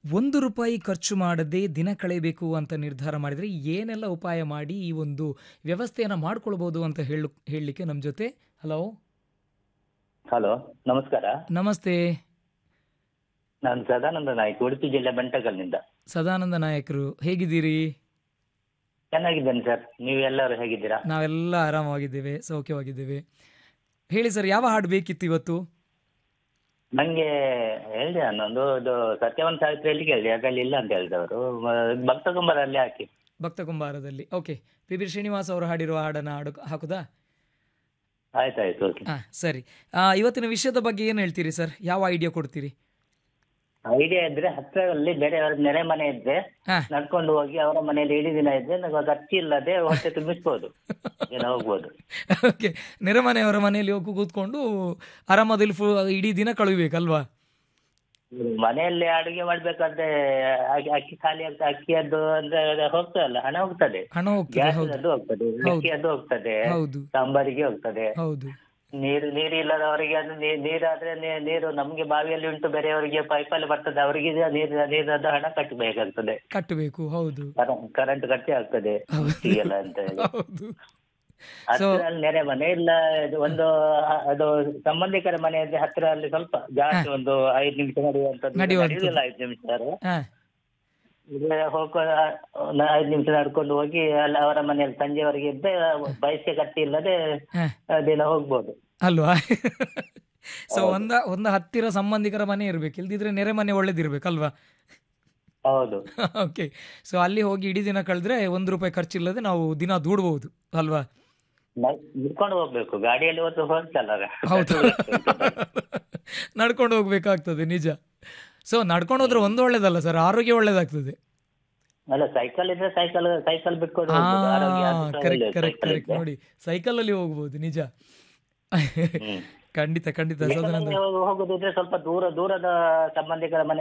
ಒಂದು ರೂಪಾಯಿ ಖರ್ಚು ಮಾಡದೆ ದಿನ ಕಳೆಯಬೇಕು ಅಂತ ನಿರ್ಧಾರ ಮಾಡಿದರೆ ಏನೆಲ್ಲ ಉಪಾಯ ಮಾಡಿ ಈ ಒಂದು ವ್ಯವಸ್ಥೆಯನ್ನು ಮಾಡ್ಕೊಳ್ಬೋದು ಅಂತ ಹೇಳು ಹೇಳಲಿಕ್ಕೆ ನಮ್ಮ ಜೊತೆ ಹಲೋ ಹಲೋ ನಮಸ್ಕಾರ ನಮಸ್ತೆ ನಾನು ಸದಾನಂದ ನಾಯ್ಕ ಉಡುಪಿ ಜಿಲ್ಲೆ ಬೆಂಟಕಲ್ನಿಂದ ಸದಾನಂದ ನಾಯಕರು ಹೇಗಿದ್ದೀರಿ ಚೆನ್ನಾಗಿದ್ದೇನೆ ಸರ್ ನೀವು ಎಲ್ಲರೂ ಹೇಗಿದ್ದೀರಾ ನಾವೆಲ್ಲ ಆರಾಮವಾಗಿದ್ದೇವೆ ಸೌಖ್ಯವಾಗಿದ್ದೇವೆ ಹೇಳಿ ಸರ್ ಯಾವ ಹಾಡು ಬೇಕಿತ್ತು ಇವತ್ತು ನಂಗೆ ಹೇಳಿದೆ ನಾನೊಂದು ಇದು ಸತ್ಯವಂತ ಸಾವಿತ್ರಿಯಲ್ಲಿ ಕೇಳಿದೆ ಅದ್ರಲ್ಲಿ ಇಲ್ಲ ಅಂತ ಹೇಳಿದವರು ಭಕ್ತ ಕುಂಬರಲ್ಲಿ ಹಾಕಿ ಭಕ್ತ ಕುಂಬಾರದಲ್ಲಿ ಓಕೆ ಪಿ ಬಿ ಶ್ರೀನಿವಾಸ್ ಅವರು ಹಾಡಿರುವ ಹಾಡನ್ನು ಹಾಡು ಹಾಕುದಾ ಆಯ್ತಾಯ್ತು ಓಕೆ ಹಾಂ ಸರಿ ಆ, ಇವತ್ತಿನ ವಿಷಯದ ಬಗ್ಗೆ ಏನು ಹೇಳ್ತೀರಿ ಸರ್ ಯಾವ ಐಡಿಯಾ ಕೊಡ್ತೀರಿ ಐಡಿಯಾ ಇದ್ರೆ ಹತ್ತಿರದಲ್ಲಿ ಬೇರೆಯವರ ನೆರೆ ಮನೆ ಇದ್ರೆ ಹಾಂ ನಡ್ಕೊಂಡು ಹೋಗಿ ಅವರ ಮನೆಯಲ್ಲಿ ಇಡೀ ದಿನ ಇದ್ರೆ ನನಗೆ ಖರ್ಚು ಇಲ್ಲದೆ ಹೊಟ್ಟೆ ತುಂಬಿಸ್ಬೋದು ಏನೋ ಹೋಗ್ಬೋದು ಓಕೆ ನೆರೆಮನೆಯವರ ಮನೆಯಲ್ಲಿ ಹೋಗಿ ಕೂತ್ಕೊಂಡು ಆರಾಮದಲ್ಲಿ ಫು ಇಡೀ ದಿನ ಕಳುಹಿಬೇಕಲ್ವಾ ಮನೆಯಲ್ಲಿ ಅಡುಗೆ ಮಾಡ್ಬೇಕಾದ್ರೆ ಅಕ್ಕಿ- ಅಕ್ಕಿ ಖಾಲಿ ಆಗ್ತದೆ ಅಕ್ಕಿಯದ್ದು ಅಂದ್ರೆ ಹೋಗ್ತದಲ್ಲ ಹಣ ಹೋಗ್ತದೆ ಹಣ ಹೋಗ್ತದೆ ಗ್ಯಾಸ್ ಹೌದು ಅದು ಹೋಗ್ತದೆ ಹೌದು. ಅಕ್ಕಿಯದ್ದು ಹೋಗ್ತದೆ ಹೌದು ಸಾಂಬಾರಿಗೆ ಹೋಗ್ತದೆ ಹೌದು ನೀರು ನೀರು ಇಲ್ಲದವರಿಗೆ ಅದು ನೀ- ನೀರಾದ್ರೆ ನೀ- ನೀರು ನಮ್ಗೆ ಬಾವಿಯಲ್ಲಿ ಉಂಟು ಬೇರೆಯವರಿಗೆ ಪೈಪಲ್ಲಿ ಬರ್ತದೆ ಅವರಿಗೆ ಇದು ನೀರು ನೀರದ ಹಣ ಕಟ್ಟಬೇಕಾಗ್ತದೆ ಕಟ್ಟಬೇಕು ಹೌದು ಕರೆಂಟ್ ಕಟ್ಟಿ ಆಗ್ತದೆ ಹೌದು. ಹೀಗೆಲ್ಲ ಅಂತ ಹೇಳಿ ಹೌದು ಹತ್ತಿರಲ್ಲಿ ನೆರೆ ಮನೆ ಇಲ್ಲ ಇದು ಒಂದು ಅ- ಅದು ಸಂಬಂಧಿಕರ ಮನೆ ಇದ್ರೆ ಹತ್ತಿರ ಅಲ್ಲಿ ಸ್ವಲ್ಪ ಜಾಸ್ತಿ ಒಂದು ಐದು ನಿಮಿಷ ನಡೆಯುವಂತದ್ದು ನಡೆಯುವಂಥದ್ದು. ನಡೆಯುವುದಿಲ್ಲ ಐದು ನಿಮಿಷ ಹಾಂ ಇಲ್ಲಿ ಹೋಗೋ ಒಂದು ಐದು ನಿಮಿಷ ನಡ್ಕೊಂಡು ಹೋಗಿ ಅಲ್ಲಿ ಅವರ ಮನೆಯಲ್ಲಿ ಸಂಜೆವರೆಗೆ ಇದ್ದೆ ಪೈಸೆ ಕಟ್ಟಿ ಇಲ್ಲದೆ ಹಾಂ ದಿನ ಹೋಗ್ಬೋದು ಅಲ್ವಾ ಸೊ ಒಂದ ಒಂದು ಹತ್ತಿರ ಸಂಬಂಧಿಕರ ಮನೆ ಇರ್ಬೇಕು ಇಲ್ದಿದ್ರೆ ನೆರೆ ಮನೆ ಒಳ್ಳೇದಿರ್ಬೇಕಲ್ವಾ ಹೌದು ಓಕೆ ಸೊ ಅಲ್ಲಿ ಹೋಗಿ ಇಡೀ ದಿನ ಕಳೆದ್ರೆ ಒಂದು ರೂಪಾಯಿ ಖರ್ಚಿಲ್ಲದೆ ನಾವು ದಿನ ದೂಡ್ಬೋದು ಅಲ್ವಾ ನ- ನಡ್ಕೊಂಡು ಹೋಗ್ಬೇಕು ಗಾಡಿಯಲ್ಲಿ ಹೊತ್ತು ಹೋಗ್ತಲ್ಲ ಹೌದು ನಡ್ಕೊಂಡು ಹೋಗ್ಬೇಕಾಗ್ತದೆ ನಿಜ ಸೊ ನಡ್ಕೊಂಡು ಹೋದ್ರೆ ಒಂದು ಒಳ್ಳೇದಲ್ಲ ಸರ್ ಆರೋಗ್ಯ ಒಳ್ಳೇದಾಗ್ತದೆ ಅಲ್ಲ ಸೈಕಲ್ ಇದ್ರೆ ಸೈಕಲ್ ಸೈಕಲ್ ಬಿಟ್ಕೊಂಡು ಹಾ ಹೋಗ್ಬೋದು. ಆರೋಗ್ಯ ಅದು ಸಹ ಕರೆಕ್ಟ್ ಒಳ್ಳೆದು ಕರೆಕ್ಟ್ cycle ಕರೆಕ್ಟ್ ಇದ್ರೆ. ನೋಡಿ ಸೈಕಲ್ ಅಲ್ಲಿ ಹೋಗ್ಬೋದು ನಿಜ ಹ್ಮ್. ಖಂಡಿತ ಖಂಡಿತ ಸದಾನಂದ ಬೇಕಾದ್ರೆ ಹೋಗುದಿದ್ರೆ ಸ್ವಲ್ಪ ದೂರ ದೂರದ ಸಂಬಂಧಿಕರ ಮನೆ